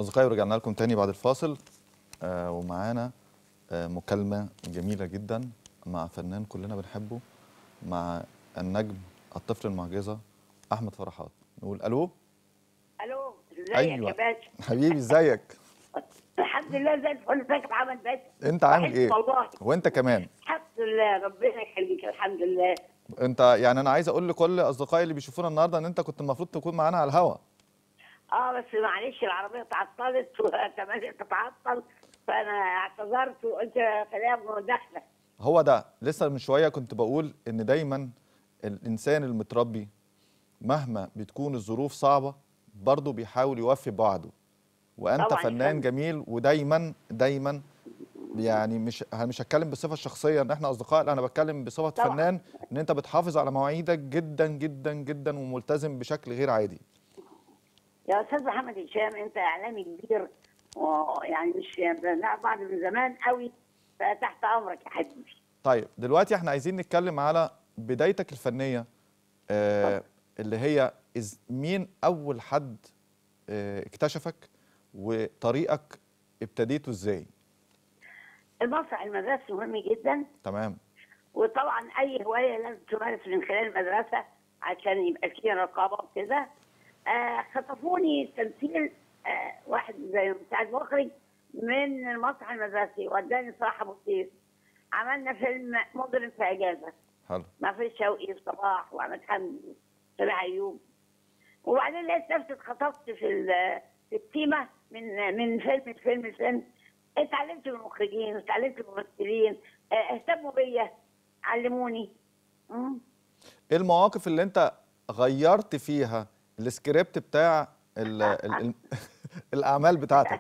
أصدقائي ورجعنا لكم تاني بعد الفاصل آه ومعانا آه مكالمة جميلة جدا مع فنان كلنا بنحبه مع النجم الطفل المعجزة أحمد فرحات نقول ألو الو ازيك أيوة. يا باشا حبيبي ازيك الحمد لله زي الفل ازيك يا محمد باشا أنت عامل وحشني إيه والله وأنت كمان الحمد لله ربنا يخليك الحمد لله أنت يعني أنا عايز أقول لكل أصدقائي اللي بيشوفونا النهاردة إن أنت كنت المفروض تكون معانا على الهوا اه بس معلش العربيه تعطلت وكمان تتعطل فانا اعتذرت وقلت خليها مداخله هو ده لسه من شويه كنت بقول ان دايما الانسان المتربي مهما بتكون الظروف صعبه برضه بيحاول يوفي بوعده وانت طبعاً يا فنان فندم. جميل ودايما دايما يعني مش مش هتكلم بصفه شخصيه ان احنا اصدقاء لا انا بتكلم بصفه طبعاً. فنان ان انت بتحافظ على مواعيدك جدا جدا جدا وملتزم بشكل غير عادي يا استاذ محمد هشام انت اعلامي كبير ويعني مش بنعرف بعض من زمان قوي فتحت امرك يا حبيبي طيب دلوقتي احنا عايزين نتكلم على بدايتك الفنية آه اللي هي إز مين أول حد آه اكتشفك وطريقك ابتديته ازاي المسرح المدرسي مهم جدا تمام وطبعا اي هوايه لازم تمارس من خلال المدرسه عشان يبقى فيها رقابه وكده آه خطفوني تمثيل آه واحد زي مساعد مخرج من المسرح المدرسي وداني صلاح ابو سيف عملنا فيلم مجرم في اجازه حلو مع فريد شوقي وصلاح واحمد حمدي وسامح ايوب وبعدين لقيت نفسي اتخطفت في ال- في التيمه من من فيلم لفيلم لفيلم اتعلمت من المخرجين واتعلمت من الممثلين اه، اهتموا بيا علموني مم. ايه المواقف اللي انت غيرت فيها السكريبت بتاع ال ال ال الأعمال بتاعتك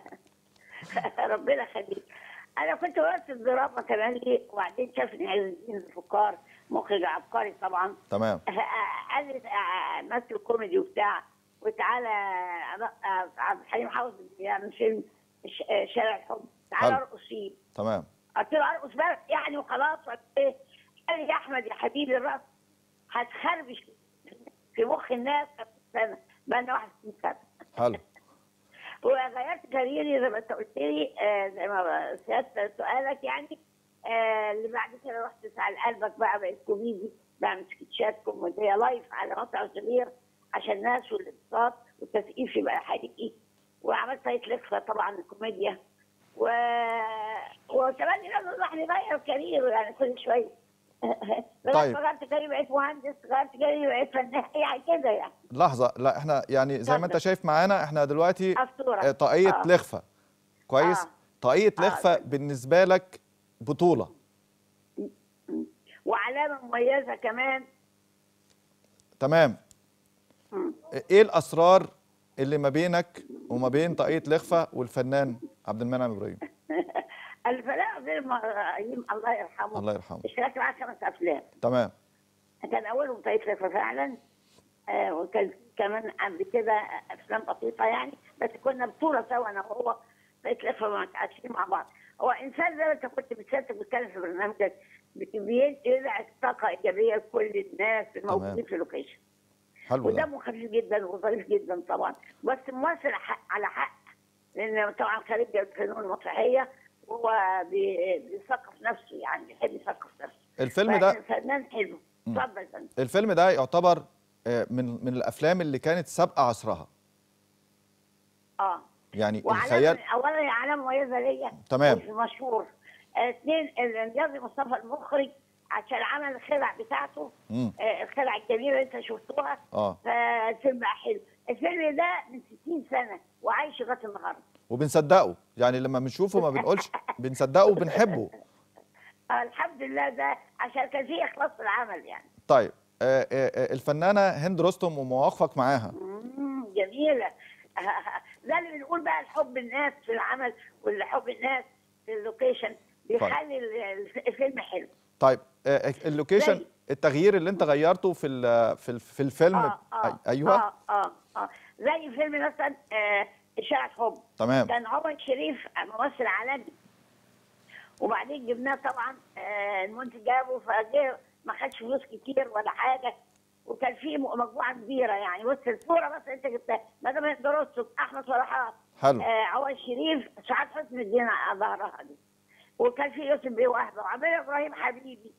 ربنا يخليك انا كنت بمثل دراما كمان لي وبعدين شافني عز الدين الفقار مخرج عبقري طبعا تمام قال لي مثل كوميدي وبتاع وتعالى عبد الحليم حافظ يعمل فيلم ش- شارع الحب تعالى حلو. ارقص فيه تمام قلت له ارقص بس يعني وخلاص قلت ايه قال لي يا احمد يا حبيبي الرقص هتخربش في مخ الناس سنه بقى لنا 61 سنه حلو وغيرت كاريري زي ما انت قلت لي آه زي ما سيادة سؤالك يعني آه اللي بعد كده رحت على قلبك بقى بقيت كوميدي بعمل سكتشات كوميديه لايف على مطعم صغير عشان الناس والانبساط والتسقيف يبقى حقيقي وعملت سايت لخفه طبعا الكوميديا و... وكمان لازم الواحد يغير كاريره يعني كل شويه طيب. طيب غيرت كارير بقيت مهندس غيرت كارير بقيت فنان يعني كده يعني لحظة لا احنا يعني زي ما انت اتفضل. شايف معانا احنا دلوقتي أسطورة. آه، طاقية آه. لخفة كويس آه. طاقية آه. لخفة بالنسبة لك بطولة وعلامه مميزه كمان تمام مم. ايه الاسرار اللي ما بينك وما بين طاقية لخفة والفنان عبد المنعم ابراهيم الفنان غير ابراهيم الله يرحمه الله يرحمه اشتركت معاه خمس افلام تمام كان اولهم طريق لفه فعلا آه وكان كمان قبل كده افلام بسيطه يعني بس كنا بطوله سوا انا وهو طريق لفه متعايشين مع بعض هو انسان زي ما انت كنت بتشارك بتتكلم في برنامجك بت- بينقل طاقه ايجابيه لكل الناس الموجودين في اللوكيشن حلو ده ودمه خفيف جدا وظريف جدا طبعا بس ممثل حق على حق لان طبعا خريج الفنون المسرحيه وهو بي- بيثقف نفسه يعني بيحب يثقف نفسه الفيلم ده فنان حلو اتفضل يا فندم الفيلم ده يعتبر آه، من من الافلام اللي كانت سابقة عصرها اه يعني وعلامه الخيال اولا هي علامه مميزه ليا تمام. مش مشهور آه، اثنين الرياضي مصطفى المخرج عشان عمل الخدع بتاعته مم. آه، الخدع الجميله اللي انت شفتوها اه فالفيلم بقى حلو الفيلم ده من 60 سنه وعايش لغايه النهارده وبنصدقه يعني لما بنشوفه ما بنقولش بنصدقه وبنحبه آه، الحمد لله ده عشان كان فيه اخلاص في العمل يعني طيب آه، آه، آه، الفنانة هند رستم ومواقفك معاها مم، جميله ده اللي بنقول بقى الحب الناس في العمل والحب الناس في اللوكيشن بيخلي ال- الفيلم حلو طيب آه، آه، اللوكيشن زي- التغيير اللي انت غيرته في ال- في ال- في الفيلم اه اه أي- ايوه اه اه اه زي فيلم مثلا آه اشاعه حب تمام كان عمر شريف ممثل عالمي وبعدين جبناه طبعا آه المنتج جابه فجه ما خدش فلوس كتير ولا حاجه وكان في م- مجموعه كبيره يعني بص الصوره بس انت جبتها مدام درست احمد فرحات حلو آه عوض شريف سعاد حسن الدين على ظهرها دي وكان في يوسف بيه وهبه وعبد ابراهيم حبيبي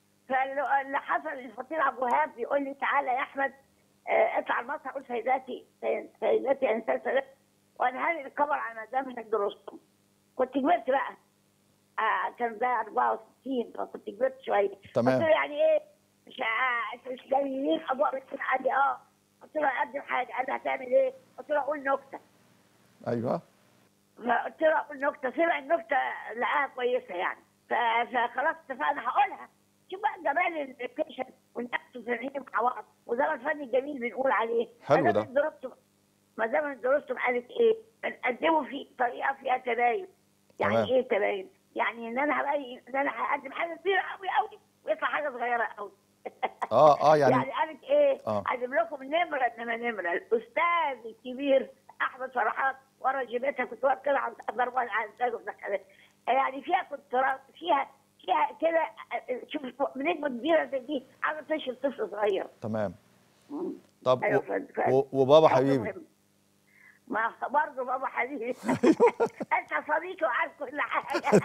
فاللي حصل ان فطير عبد الوهاب بيقول لي تعالى يا احمد آه اطلع المسرح قول سيداتي سيداتي انسان سلام وانا هاني الكبر على مدام هند رستم كنت كبرت بقى آه كان ده 64 فكنت كبرت شويه تمام. قلت له يعني ايه مش آه انت مش جايين اضواء بتكون قال لي اه قلت له اقدم حاجه قال لي هتعمل ايه؟ قلت له اقول نكته ايوه فقلت له اقول نكته سمع النكته لقاها كويسه يعني ف- فخلاص اتفقنا هقولها شوف بقى جمال الابلكيشن والنفس الفنيين مع بعض وده ما الفن الجميل بنقول عليه حلو ما ده. دام درستم ما دام درستم قالت ايه؟ بنقدمه في طريقه فيها تباين يعني تمام. ايه تباين؟ يعني ان انا هبين ان انا هقدم حاجه كبيره قوي قوي ويطلع حاجه صغيره قوي اه اه يعني, يعني قالت ايه؟ آه. اقدم لكم نمره انما نمره الاستاذ الكبير احمد فرحات ورا جيبتها كنت واقف كده عند ضربه على الانتاج ودخلت يعني فيها كنت را- فيها فيها كده شوف نجمه كبيره زي دي عايزه تشيل طفل صغير تمام مم. طب أيوة، و... ف- ف- و... وبابا حب حبيبي مهم. ما برضه بابا حبيبي انت صديقي وعارف كل حاجه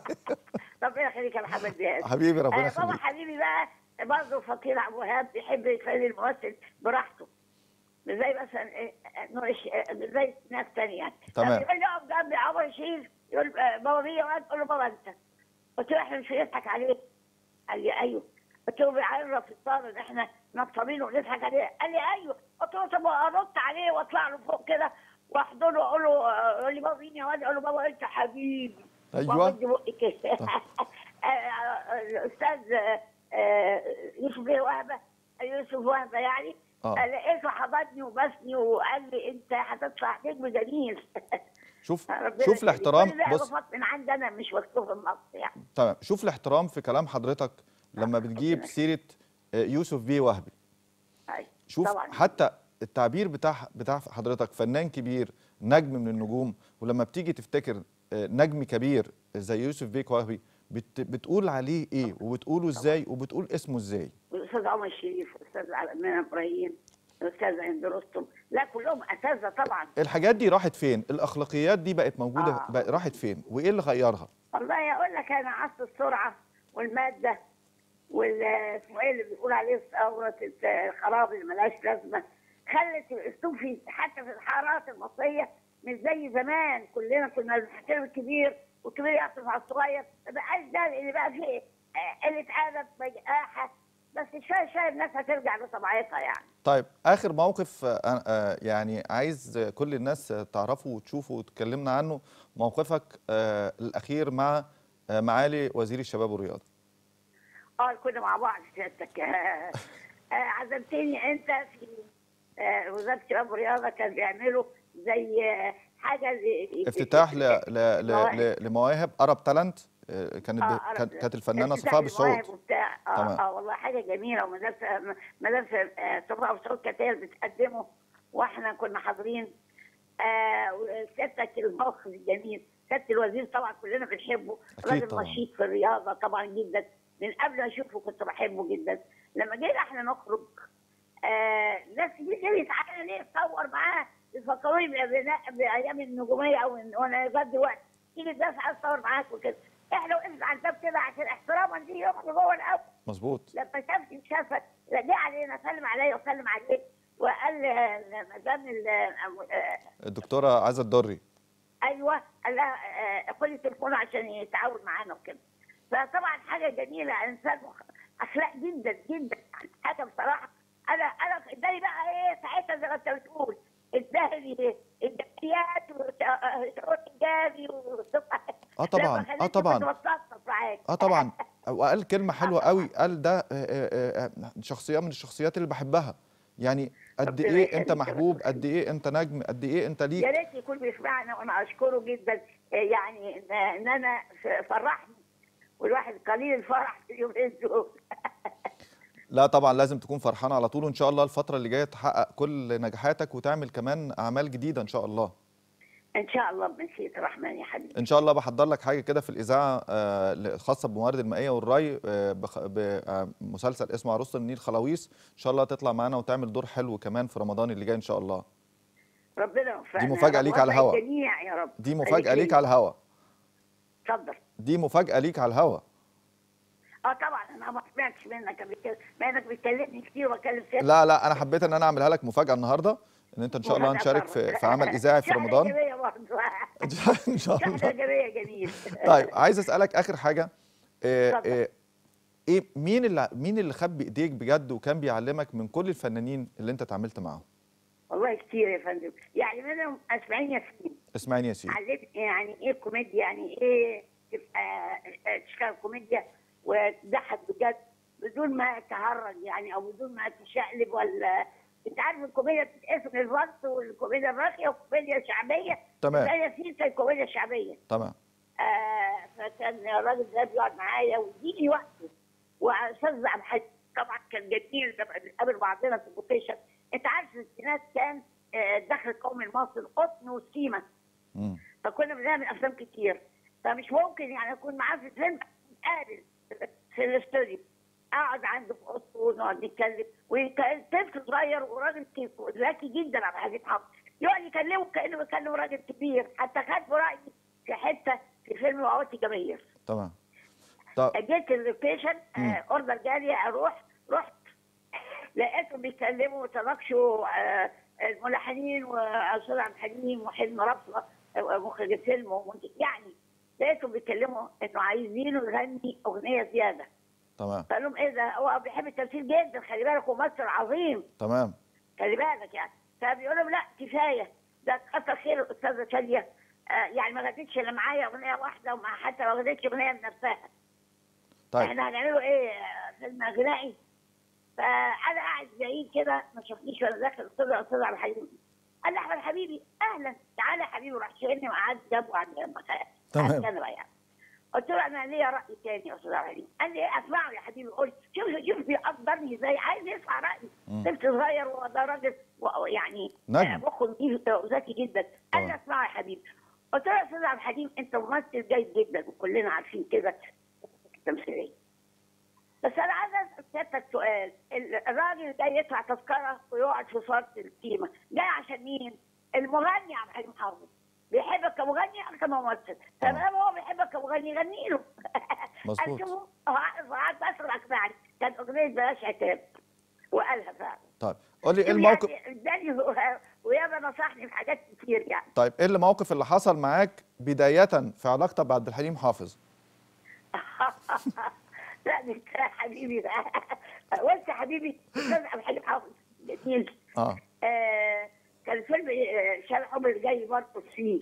ربنا يخليك يا محمد بيهاد حبيبي ربنا آه، بابا يخليك حبيبي بقى برضه فقير عبد الوهاب بيحب يخلي الممثل براحته مش زي مثلا إيه، آه، نوع الش- آه، مش زي ناس تانية يعني تمام. لما يقول لي اقف جنبي عمر شريف يقول آه، بابا بيا وقت تقول له بابا انت قلت له احنا مش بنضحك عليه قال لي ايوه قلت له بيعرف الطالب ان احنا نطمينه ونضحك عليه قال لي ايوه قلت له طب انط عليه واطلع له فوق كده واحضنه واقول له آه، يقول لي بابا مين يا واد اقول له بابا انت حبيبي أيوة. وأمد بقي كده آه، آه، الاستاذ آه، آه، يوسف بيه وهبه يوسف وهبه يعني آه. آه، لقيته حضني وبسني وقال لي انت هتطلع نجم جميل شوف ربنا شوف يخليك. الاحترام كل ده بص اضافات من عندي انا مش مكتوب في النص يعني تمام شوف الاحترام في كلام حضرتك لما بتجيب سيره آه، يوسف بيه وهبي أيوة. شوف طبعا حتى التعبير بتاع بتاع حضرتك فنان كبير نجم من النجوم ولما بتيجي تفتكر آه، نجم كبير زي يوسف بيه وهبي بت بتقول عليه ايه وبتقوله ازاي وبتقول اسمه ازاي والاستاذ عمر الشريف والاستاذ امين ابراهيم الاستاذ عند رستم لا كلهم اساتذه طبعا الحاجات دي راحت فين الاخلاقيات دي بقت موجوده آه. بقى راحت فين وايه اللي غيرها والله اقول لك انا عصر السرعه والماده وال اسمه ايه اللي بيقول عليه ثوره الخراب اللي ملهاش لازمه خلت الاسلوب في حتى في الحارات المصريه مش زي زمان كلنا كنا بنحترم الكبير والكبير يعطف على الصغير ما بقاش ده اللي بقى فيه آه، قله ادب بجاحه بس شويه شويه الناس هترجع لطبيعتها يعني طيب اخر موقف آه، آه، يعني عايز آه، كل الناس آه، تعرفه وتشوفه وتكلمنا عنه موقفك آه، الاخير مع آه، معالي وزير الشباب والرياضه اه كنا مع بعض سيادتك آه، آه، عزمتني انت في آه، وزاره الشباب والرياضه كان بيعملوا زي آه، حاجه ل- افتتاح ل... ل... ل... مواهب. ل... لمواهب ارب تالنت كانت آه، ب... عرب كانت ده. كانت الفنانه افتتاح صفاء بالسعود المواهب وبتاع تمام. اه اه والله حاجه جميله ومدرسه مدرسه آه، صفاء بالسعود كانت هي اللي بتقدمه واحنا كنا حاضرين آه وسيادتك الموقف الجميل سياده الوزير طبعا كلنا بنحبه أكيد راجل طبعاً. نشيط في الرياضه طبعا جدا من قبل ما اشوفه كنت بحبه جدا لما جينا احنا نخرج آه ناس كتير جري تعالى ليه تصور معاه يفكروني بأبناء- بايام النجوميه او إن- وانا لغايه دلوقتي تيجي الناس عايز تصور معاك وكده احنا وقفنا على الباب كده عشان احتراما دي يخرج جوه الاول مظبوط لما شافني شافك جه علينا سلم عليا وسلم عليك وقال لي مدام ال- آه، الدكتوره عزه الدري ايوه قال لها آه، خدي تليفونه عشان يتعاون معانا وكده فطبعا حاجه جميله انسان مخ- اخلاق جدا جدا يعني حاجه بصراحه انا انا اداني بقى ايه ساعتها زي ما انت بتقول اداني الجمعيات وشعور ايجابي اه طبعا اه طبعا اه طبعا وقال كلمه حلوه قوي قال ده آه، آه، آه، شخصيه من الشخصيات اللي بحبها يعني قد ربنا ايه انت يخليك، محبوب ربنا قد ايه انت نجم قد ايه انت يا ليك ريت يكون بيسمعنا وانا اشكره جدا آه، يعني ان إن انا ف- فرحني والواحد قليل الفرح في اليومين دول لا طبعا لازم تكون فرحان على طول وان شاء الله الفتره اللي جايه تحقق كل نجاحاتك وتعمل كمان اعمال جديده ان شاء الله ان شاء الله بمشيئه الرحمن يا حبيبي ان شاء الله بحضر لك حاجه كده في الاذاعه آه، خاصه بموارد المائيه والري آه، بخ- بمسلسل اسمه عروسه النيل خلاويص ان شاء الله تطلع معانا وتعمل دور حلو كمان في رمضان اللي جاي ان شاء الله ربنا يوفقنا دي مفاجأة يا رب، ليك على ويوفق الهوا. الجميع يا رب دي مفاجاه ليك على الهوا اتفضل دي مفاجاه ليك على الهوا اه طبعا انا ما سمعتش منك قبل كده بما انك بتكلمني كتير وبكلم سيادتك لا لا انا حبيت ان انا اعملها لك مفاجاه النهارده ان انت ان شاء الله مفاجأة نشارك طبعاً. في, في عمل اذاعي في شحنة رمضان إيجابية برضه. ان شاء شحنة الله إيجابية جميل طيب عايز اسالك اخر حاجه إيه اتفضل. إيه ايه مين اللي مين اللي خد بايديك بجد وكان بيعلمك من كل الفنانين اللي انت اتعاملت معاهم والله كتير يا فندم يعني منهم اسماعيل ياسين اسماعيل ياسين علمني يعني ايه كوميديا يعني ايه تبقى تشتغل كوميديا وتضحك بجد بدون ما تهرج يعني او بدون ما تشقلب ولا انت عارف الكوميديا بتتقسم للرقص والكوميديا الراقيه والكوميديا الشعبيه تمام. اسماعيل ياسين كان كوميديا شعبيه تمام آه فكان الراجل ده بيقعد معايا ويديني وقته واستاذ عبد الحليم طبعا كان جميل لما نقابل بعضنا في اللوكيشن انت عارف الستينات كان آه، الدخل القومي المصري القطن والسيما مم. فكنا بنعمل افلام كتير فمش ممكن يعني اكون معاه في فيلم نتقابل في الاستوديو اقعد عنده في اوضته ونقعد نتكلم وكان طفل صغير وراجل كيف- ذكي جدا عبد الحليم حافظ يقعد يكلمه كانه بيكلم راجل كبير حتى خد برايي في حته في فيلم وعوت الجماهير تمام طب جيت اللوكيشن مم. آه، اوردر جالي اروح رحت لقيتهم بيتكلموا وتناقشوا آه، الملحنين واستاذ عبد الحليم وحلمي رفضه آه، مخرج الفيلم ومنتج يعني لقيتهم بيتكلموا انه عايزينه يغني اغنيه زياده تمام فقال لهم ايه ده هو بيحب التمثيل جدا خلي بالك هو ممثل عظيم تمام خلي بالك يعني فبيقول لهم لا كفايه ده كتر خير الاستاذه شاديه آه، يعني ما غنتش الا معايا اغنيه واحده ومع حتى ما غنتش اغنيه لنفسها طيب احنا هنعمله ايه فيلم غنائي فانا قاعد بعيد كده ما شافنيش وانا داخل قلت له يا استاذ عبد الحليم قال لي احمد حبيبي اهلا تعالى يا حبيبي راح شايلني وقعد جنبه عند تمام. عند الكنبه يعني قلت له انا ليا راي تاني يا استاذ عبد الحليم قال لي اسمعه يا حبيبي قلت شوف شوف بيقدرني ازاي عايز يسمع رايي مم. طفل صغير وده راجل و- يعني نجم. آه، مخه نضيف وذكي جدا قال لي طبعا. اسمعه يا حبيبي قلت له يا استاذ عبد الحليم انت ممثل جيد جدا وكلنا عارفين كده التمثيليه بس انا عايز اسال سيادتك سؤال ال- الراجل جاي يدفع تذكره ويقعد في صاله القيمه جاي عشان مين؟ المغني عبد الحليم حافظ بيحبك كمغني او كممثل فما هو بيحبك كمغني غني له مظبوط. أشوفه قعدت اسمع اقنعني كانت اغنيه بلاش عتاب وقالها فعلا طيب قول لي ايه شوف الموقف يعني اداني هو- وياما نصحني في حاجات كتير يعني طيب ايه الموقف اللي حصل معاك بدايه في علاقتك بعبد الحليم حافظ لا ده انت يا حبيبي بقى وانت يا حبيبي استاذ عبد الحليم حافظ جميل اه آه، كان فيلم آه، شارع حب اللي جاي برقص فيه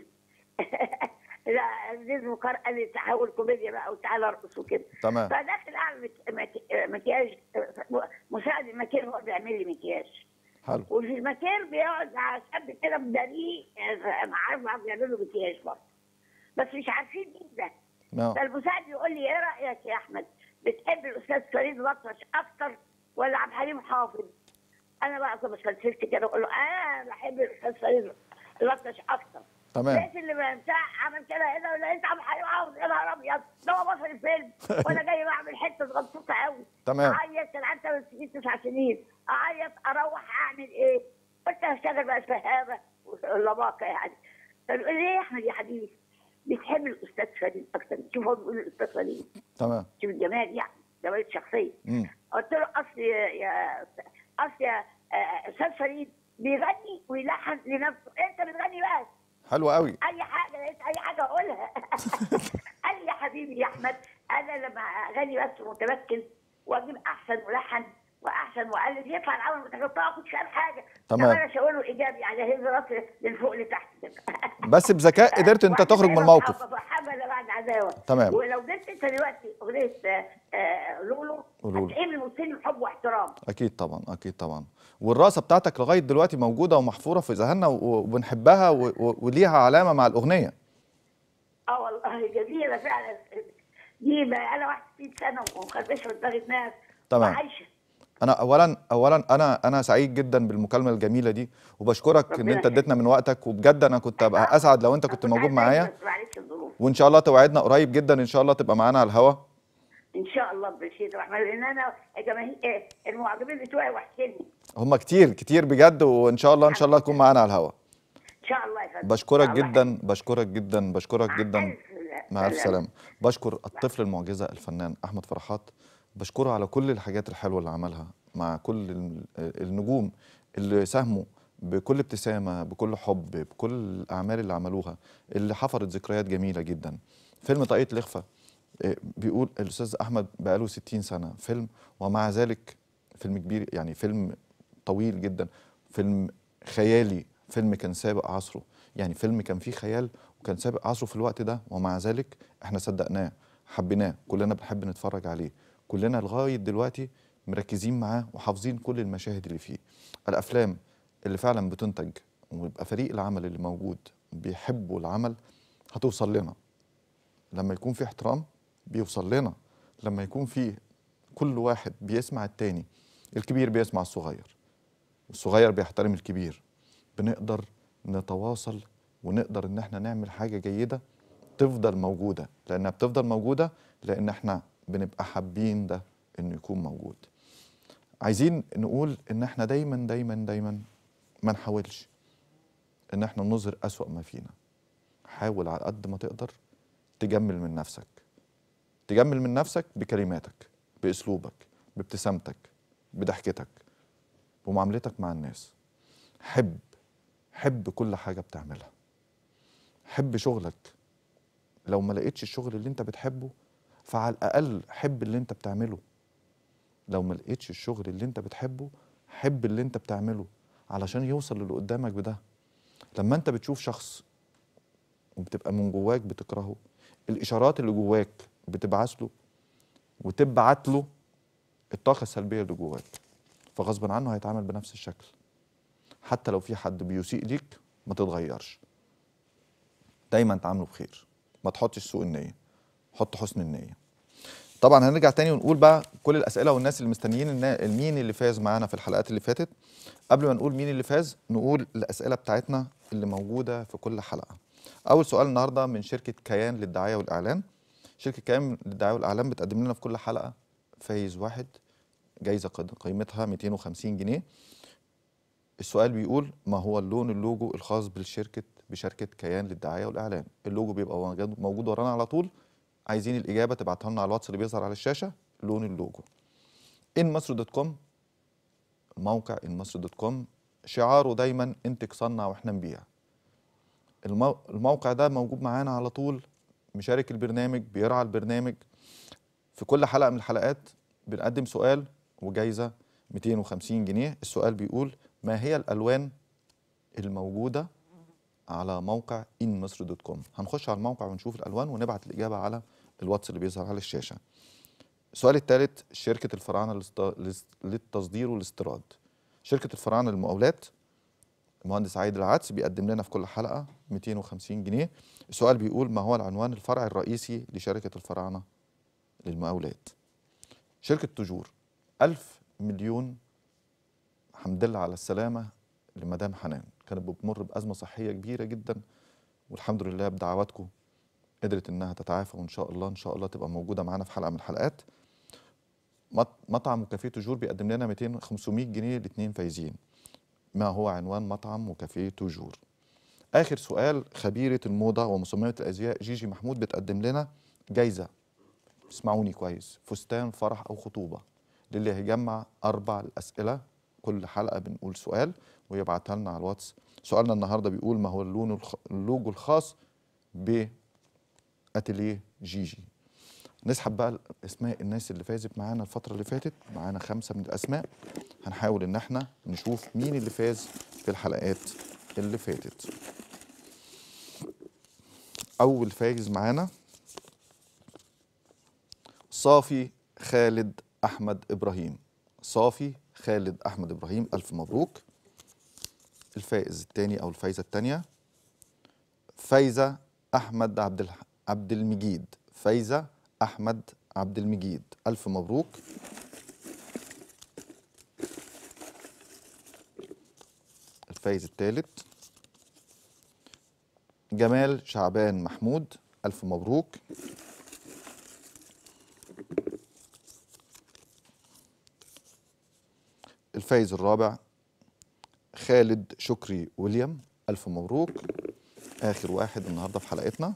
لا عزيز مكار قال لي تحول كوميديا بقى وتعالى ارقص وكده تمام فداخل اعمل مك- مك- مكياج آه، مساعد المكياج هو بيعمل لي مكياج حلو وفي المكياج بيقعد مع شاب كده مداريه آه، عارف بيعمل له مكياج برضه بس مش عارفين مين ده نعم فالمساعد يقول لي ايه رايك يا احمد بتحب الاستاذ فريد الأطرش اكتر ولا عبد الحليم حافظ؟ انا بقى كنت فلسفت كده اقول له انا بحب الاستاذ فريد الأطرش اكتر تمام لقيت اللي بتاع عمل كده هنا ولقيت عبد الحليم حافظ يا نهار ابيض ده هو بطل الفيلم وانا جاي بعمل حته غلطوطه قوي تمام اعيط كان عندي ثمان سنين تسع سنين اعيط اروح اعمل ايه؟ قلت هشتغل بقى فهامه ولباقه يعني فبيقول لي ايه يا احمد يا حبيبي؟ بتحب الاستاذ فريد اكتر شوف هو بيقول الاستاذ فريد تمام شوف الجمال يعني جمال الشخصيه امم قلت له اصل يا- يا اصل يا آه، استاذ فريد بيغني ويلحن لنفسه انت بتغني بس حلو قوي اي حاجه لقيت اي حاجه اقولها قال لي يا حبيبي يا احمد انا لما اغني بس متمكن واجيب احسن ملحن واحسن مؤلف يطلع العمل متكبر ما اخدش فاهم حاجه تمام. طب انا اشاور له ايجابي على هز راسي من فوق لتحت كده بس بذكاء قدرت انت تخرج من الموقف حبل بعد عداوه تمام. ولو جبت انت دلوقتي اغنيه آه، آه، لولو لولو. هتلاقيه من مسلم حب واحترام اكيد طبعا اكيد طبعا والرقصه بتاعتك لغايه دلوقتي موجوده ومحفوره في ذهننا و- وبنحبها و- و- وليها علامه مع الاغنيه اه والله جميله فعلا دي بقى انا 61 سنه ومخربشه في دماغ الناس تمام. وعايشه انا اولا اولا انا انا سعيد جدا بالمكالمه الجميله دي وبشكرك ان ربنا انت اديتنا من وقتك وبجد انا كنت ابقى اسعد لو انت كنت موجود معايا بس معلش الظروف وان شاء الله توعدنا قريب جدا ان شاء الله تبقى معانا على الهوا ان شاء الله بشير الرحمن لان انا الجماهير إيه، المعجبين بتوعي وحشني هم كتير كتير بجد وان شاء الله ان شاء الله تكون معانا على الهوا فندم بشكرك الله جدا بشكرك جدا بشكرك مع جدا ألف مع الف سلامة. سلامه بشكر الطفل المعجزه الفنان احمد فرحات بشكره على كل الحاجات الحلوه اللي عملها مع كل ال- النجوم اللي ساهموا بكل ابتسامه بكل حب بكل الاعمال اللي عملوها اللي حفرت ذكريات جميله جدا فيلم طاقية الإخفاء آه، بيقول الأستاذ أحمد بقاله 60 سنة فيلم ومع ذلك فيلم كبير يعني فيلم طويل جدا فيلم خيالي فيلم كان سابق عصره يعني فيلم كان فيه خيال وكان سابق عصره في الوقت ده ومع ذلك احنا صدقناه حبيناه كلنا بنحب نتفرج عليه كلنا لغاية دلوقتي مركزين معاه وحافظين كل المشاهد اللي فيه الأفلام اللي فعلا بتنتج ويبقى فريق العمل اللي موجود بيحبوا العمل هتوصل لنا لما يكون في احترام بيوصل لنا لما يكون في كل واحد بيسمع التاني الكبير بيسمع الصغير والصغير بيحترم الكبير بنقدر نتواصل ونقدر ان احنا نعمل حاجة جيدة تفضل موجودة لانها بتفضل موجودة لان احنا بنبقى حابين ده انه يكون موجود عايزين نقول ان احنا دايما دايما دايما ما نحاولش ان احنا نظهر اسوأ ما فينا حاول على قد ما تقدر تجمل من نفسك تجمل من نفسك بكلماتك باسلوبك بابتسامتك بضحكتك بمعاملتك مع الناس حب حب كل حاجه بتعملها حب شغلك لو ما لقيتش الشغل اللي انت بتحبه فعلى الاقل حب اللي انت بتعمله لو ما لقيتش الشغل اللي انت بتحبه حب اللي انت بتعمله علشان يوصل للي قدامك بده لما انت بتشوف شخص وبتبقى من جواك بتكرهه الاشارات اللي جواك بتبعث له وتبعت له الطاقه السلبيه اللي جواك فغصب عنه هيتعامل بنفس الشكل حتى لو في حد بيسيء ليك ما تتغيرش دايما تعامله بخير ما تحطش سوء النيه حط حسن النيه طبعا هنرجع تاني ونقول بقى كل الاسئله والناس اللي مستنيين النا- مين اللي فاز معانا في الحلقات اللي فاتت قبل ما نقول مين اللي فاز نقول الاسئله بتاعتنا اللي موجوده في كل حلقه اول سؤال النهارده من شركه كيان للدعايه والاعلان شركه كيان للدعايه والاعلان بتقدم لنا في كل حلقه فايز واحد جايزه قد- قيمتها 250 جنيه السؤال بيقول ما هو اللون اللوجو الخاص بالشركه بشركه كيان للدعايه والاعلان اللوجو بيبقى موجود- موجود ورانا على طول عايزين الاجابه تبعتها لنا على الواتس اللي بيظهر على الشاشه لون اللوجو ان مصر دوت كوم موقع ان مصر دوت كوم شعاره دايما انتج صنع واحنا نبيع المو... الموقع ده موجود معانا على طول مشارك البرنامج بيرعى البرنامج في كل حلقه من الحلقات بنقدم سؤال وجايزه 250 جنيه السؤال بيقول ما هي الالوان الموجوده على موقع ان مصر دوت كوم هنخش على الموقع ونشوف الالوان ونبعت الاجابه على الواتس اللي بيظهر على الشاشه السؤال الثالث شركه الفراعنه للست- للس- للتصدير والاستيراد شركه الفراعنه للمقاولات المهندس عايد العدس بيقدم لنا في كل حلقه 250 جنيه السؤال بيقول ما هو العنوان الفرعي الرئيسي لشركه الفراعنه للمقاولات شركه تجور ألف مليون حمد لله على السلامه لمدام حنان كانت بتمر بازمه صحيه كبيره جدا والحمد لله بدعواتكم قدرت انها تتعافى وان شاء الله ان شاء الله تبقى موجوده معانا في حلقه من الحلقات مط- مطعم وكافيه توجور بيقدم لنا 200 500 جنيه لاثنين فايزين ما هو عنوان مطعم وكافيه توجور اخر سؤال خبيره الموضه ومصممه الازياء جيجي محمود بتقدم لنا جايزه اسمعوني كويس فستان فرح او خطوبه للي هيجمع اربع الاسئله كل حلقه بنقول سؤال ويبعتها لنا على الواتس سؤالنا النهارده بيقول ما هو اللون الخ... اللوجو الخاص باتيليه جيجي نسحب بقى اسماء الناس اللي فازت معانا الفتره اللي فاتت معانا خمسه من الاسماء هنحاول ان احنا نشوف مين اللي فاز في الحلقات اللي فاتت اول فايز معانا صافي خالد احمد ابراهيم صافي خالد احمد ابراهيم الف مبروك الفائز الثاني او الفايزه الثانيه فايزه احمد عبد الح... عبد المجيد فايزه احمد عبد المجيد الف مبروك الفايز الثالث جمال شعبان محمود الف مبروك الفايز الرابع خالد شكري ويليام ألف مبروك اخر واحد النهارده في حلقتنا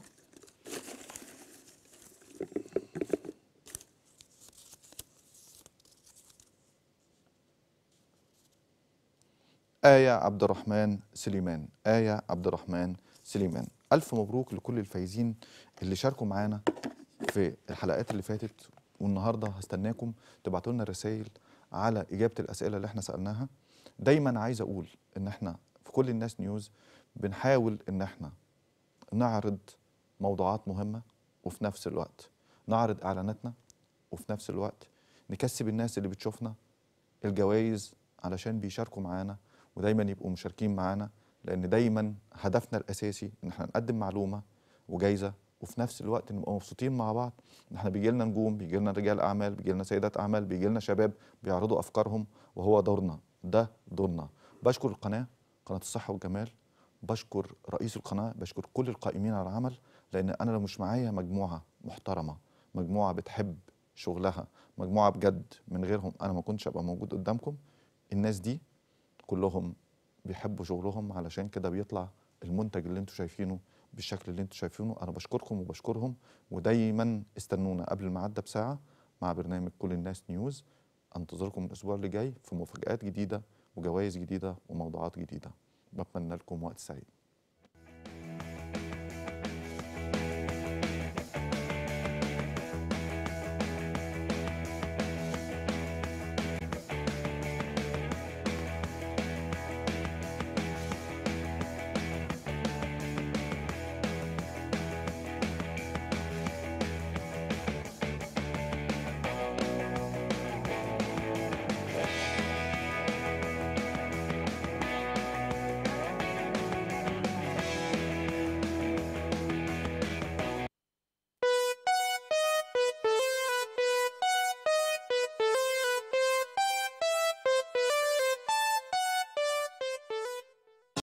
آية عبد الرحمن سليمان آية عبد الرحمن سليمان ألف مبروك لكل الفايزين اللي شاركوا معانا في الحلقات اللي فاتت والنهارده هستناكم تبعتوا لنا رسائل على إجابة الأسئلة اللي احنا سألناها دايما عايز أقول إن احنا في كل الناس نيوز بنحاول إن احنا نعرض موضوعات مهمة وفي نفس الوقت نعرض إعلاناتنا وفي نفس الوقت نكسب الناس اللي بتشوفنا الجوائز علشان بيشاركوا معانا ودايما يبقوا مشاركين معانا لان دايما هدفنا الاساسي ان احنا نقدم معلومه وجايزه وفي نفس الوقت نبقى مبسوطين مع بعض ان احنا بيجي لنا نجوم بيجي لنا رجال اعمال بيجي لنا سيدات اعمال بيجي لنا شباب بيعرضوا افكارهم وهو دورنا ده دورنا بشكر القناه قناه الصحه والجمال بشكر رئيس القناه بشكر كل القائمين على العمل لان انا لو مش معايا مجموعه محترمه مجموعه بتحب شغلها مجموعه بجد من غيرهم انا ما كنتش ابقى موجود قدامكم الناس دي كلهم بيحبوا شغلهم علشان كده بيطلع المنتج اللي انتوا شايفينه بالشكل اللي انتوا شايفينه انا بشكركم وبشكرهم ودايما استنونا قبل الميعاد ده بساعه مع برنامج كل الناس نيوز انتظركم الاسبوع اللي جاي في مفاجآت جديده وجوائز جديده وموضوعات جديده بتمنى لكم وقت سعيد